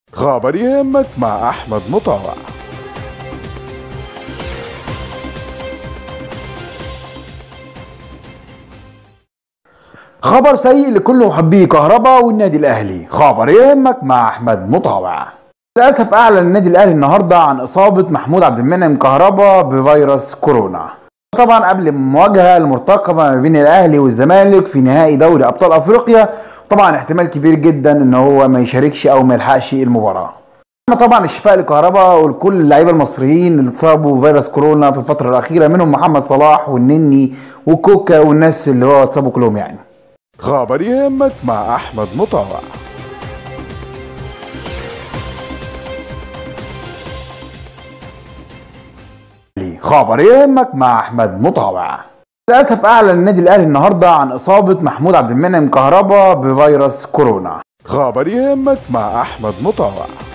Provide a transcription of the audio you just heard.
خبر يهمك مع أحمد مطاوع خبر سيء لكل محبي كهرباء والنادي الأهلي خبر يهمك مع أحمد مطاوع للأسف أعلن النادي الأهلي النهاردة عن إصابة محمود عبد المنعم كهرباء بفيروس كورونا طبعا قبل المواجهة المرتقبة ما بين الأهلي والزمالك في نهائي دوري أبطال أفريقيا طبعا احتمال كبير جدا ان هو ما يشاركش او ما يلحقش المباراه طبعا الشفاء لكهرباء ولكل اللعيبه المصريين اللي اتصابوا بفيروس كورونا في الفتره الاخيره منهم محمد صلاح والنني وكوكا والناس اللي هو اتصابوا كلهم يعني خبر يهمك مع أحمد مطاوع خبر يهمك مع أحمد مطاوع للأسف أعلن النادي الأهلي النهاردة عن إصابة محمود عبد المنعم كهرباء بفيروس كورونا خبر يهمك مع أحمد مطاوع